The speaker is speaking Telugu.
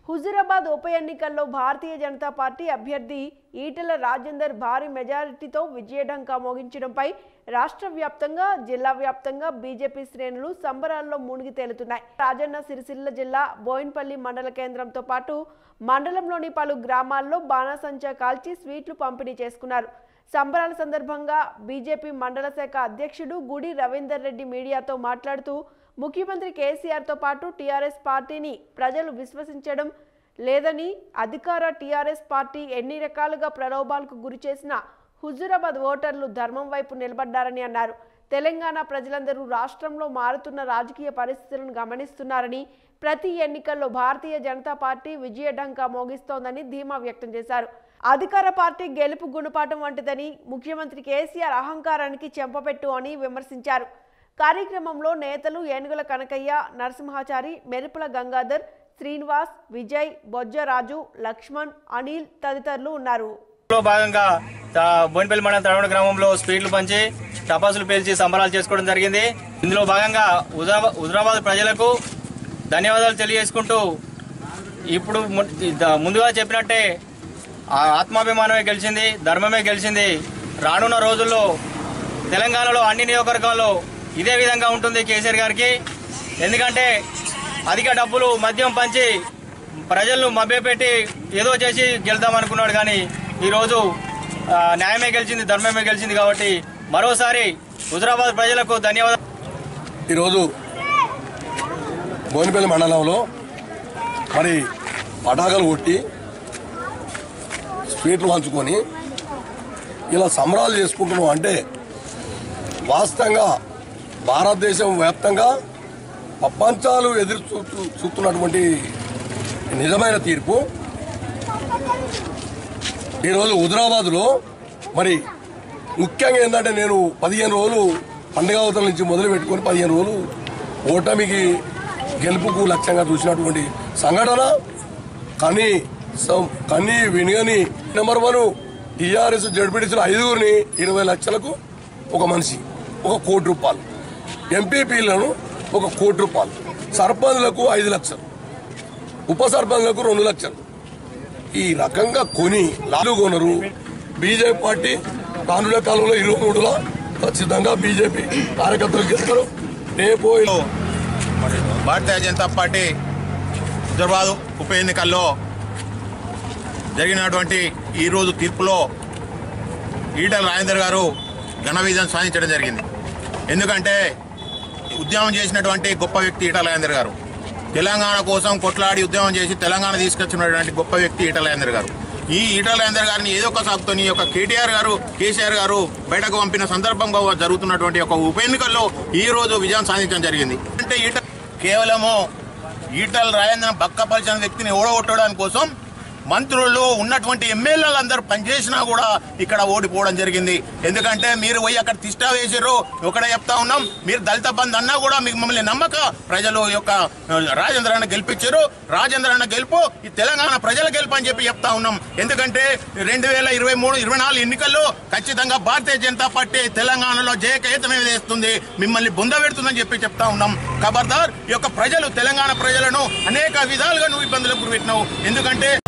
హుజురాబాద్ ఉప ఎన్నికల్లో భారతీయ జనతా పార్టీ అభ్యర్థి ఈటెల రాజేందర్ భారీ మెజారిటీతో విజయఢంకా మోగించడంపై రాష్ట్ర వ్యాప్తంగా జిల్లా వ్యాప్తంగా బీజేపీ శ్రేణులు సంబరాల్లో మునిగి తేలుతున్నాయి రాజన్న సిరిసిల్ల జిల్లా బోయిన్పల్లి మండల కేంద్రంతో పాటు మండలంలోని పలు గ్రామాల్లో బాణాసంచా కాల్చి స్వీట్లు పంపిణీ చేసుకున్నారు సంబరాల సందర్భంగా బీజేపీ మండల శాఖ అధ్యక్షుడు గుడి రవీందర్ రెడ్డి మీడియాతో మాట్లాడుతూ ముఖ్యమంత్రి కేసీఆర్తో పాటు టీఆర్ఎస్ పార్టీని ప్రజలు విశ్వసించడం లేదని అధికార టీఆర్ఎస్ పార్టీ ఎన్ని రకాలుగా ప్రలోభాలకు గురి చేసినా హుజూరాబాద్ ఓటర్లు ధర్మం వైపు నిలబడ్డారని అన్నారు తెలంగాణ ప్రజలందరూ రాష్ట్రంలో మారుతున్న రాజకీయ పరిస్థితులను గమనిస్తున్నారని ప్రతి ఎన్నికల్లో భారతీయ జనతా పార్టీ విజయఢంకా మోగిస్తోందని ధీమా వ్యక్తం చేశారు అధికార పార్టీ గెలుపు గుణపాఠం వంటిదని ముఖ్యమంత్రి కేసీఆర్ అహంకారానికి చెంపపెట్టు అని విమర్శించారు కార్యక్రమంలో నేతలు ఏనుగుల కనకయ్య నరసింహాచారి మెరుపుల గంగాధర్ శ్రీనివాస్ విజయ్ బొజ్జరాజు లక్ష్మణ్ అనిల్ తదితరులు ఉన్నారు లో భాగంగా తా- బోయినపల్లి మండలం తడవడ గ్రామంలో స్పీడ్లు పంచి టపాసులు పేల్చి సంబరాలు చేసుకోవడం జరిగింది ఇందులో భాగంగా హుజరా- హుజరాబాద్ ప్రజలకు ధన్యవాదాలు తెలియజేసుకుంటూ ఇప్పుడు ము- ద- ముందుగా చెప్పినట్టే ఆ ఆత్మాభిమానమే గెలిచింది ధర్మమే గెలిచింది రానున్న రోజుల్లో తెలంగాణలో అన్ని నియోజకవర్గాల్లో ఇదే విధంగా ఉంటుంది కేసీఆర్ గారికి ఎందుకంటే అధిక డబ్బులు మద్యం పంచి ప్రజలను మభ్యపెట్టి ఏదో చేసి గెలుద్దాం అనుకున్నాడు కానీ ఈరోజు ఆ, న్యాయమే గెలిచింది ధర్మమే గెలిచింది కాబట్టి మరోసారి హుజరాబాద్ ప్రజలకు ధన్యవాదాలు ఈరోజు బోనిపల్లి మండలంలో మరి పటాకులు కొట్టి స్వీట్లు పంచుకొని ఇలా సంబరాలు చేసుకుంటున్నాం అంటే వాస్తవంగా భారతదేశం వ్యాప్తంగా ప్రపంచాలు ఎదురు చూస్తూ చూస్తున్నటువంటి నిజమైన తీర్పు ఈరోజు హుజరాబాద్లో మరి ముఖ్యంగా ఏంటంటే నేను పదిహేను రోజులు పండుగ అవతల నుంచి మొదలు పెట్టుకొని పదిహేను రోజులు ఓటమికి గెలుపుకు లక్ష్యంగా చూసినటువంటి సంఘటన కానీ సం- కని వినిగని నెంబర్ వన్ టీఆర్ఎస్ జడ్పీటీసీలు ఐదుగురిని ఇరవై లక్షలకు ఒక మనిషి ఒక కోటి రూపాయలు ఎంపీపీలను ఒక కోటి రూపాయలు సర్పంచ్లకు ఐదు లక్షలు ఉప సర్పంచ్లకు రెండు లక్షలు ఈ రకంగా కొని లాలు కొనరు బీజేపీ పార్టీ రానున్న కాలంలో ఇరవై మూడులో ఖచ్చితంగా బీజేపీ కార్యకర్తలు గెలుస్తారు రేపు మరి భారతీయ జనతా పార్టీ హుజరాబాద్ ఉప ఎన్నికల్లో జరిగినటువంటి ఈరోజు తీర్పులో ఈటల రాజేందర్ గారు ఘన విజయం సాధించడం జరిగింది ఎందుకంటే ఉద్యమం చేసినటువంటి గొప్ప వ్యక్తి ఈటల రాజేందర్ గారు తెలంగాణ కోసం కొట్లాడి ఉద్యమం చేసి తెలంగాణ తీసుకొచ్చినటువంటి గొప్ప వ్యక్తి ఈటల రాజేందర్ గారు ఈ ఈటల రాజేందర్ గారిని ఏదో ఒక సాకుతోని ఈ యొక్క కేటీఆర్ గారు కేసీఆర్ గారు బయటకు పంపిన సందర్భంగా జరుగుతున్నటువంటి ఒక ఉప ఎన్నికల్లో ఈ రోజు విజయం సాధించడం జరిగింది అంటే ఈట కేవలము ఈటల రాజేంద్రన్ బక్కపరిచిన వ్యక్తిని ఓడగొట్టడానికి కోసం మంత్రులు ఉన్నటువంటి ఎమ్మెల్యేలు అందరూ పనిచేసినా కూడా ఇక్కడ ఓడిపోవడం జరిగింది ఎందుకంటే మీరు పోయి అక్కడ తిష్టా వేసారు ఒకటే చెప్తా ఉన్నాం మీరు దళిత బంధు అన్నా కూడా మీకు మమ్మల్ని నమ్మక ప్రజలు ఈ యొక్క రాజేంద్ర అన్న గెలిపించారు రాజేంద్ర అన్న గెలుపు ఈ తెలంగాణ ప్రజల గెలుపు అని చెప్పి చెప్తా ఉన్నాం ఎందుకంటే రెండు వేల ఇరవై మూడు ఇరవై నాలుగు ఎన్నికల్లో ఖచ్చితంగా భారతీయ జనతా పార్టీ తెలంగాణలో జయకేతనం వేస్తుంది మిమ్మల్ని బొందబెడుతుందని చెప్పి చెప్తా ఉన్నాం ఖబర్దార్ ఈ యొక్క ప్రజలు తెలంగాణ ప్రజలను అనేక విధాలుగా నువ్వు ఇబ్బందులకు గురిపెట్టినావు ఎందుకంటే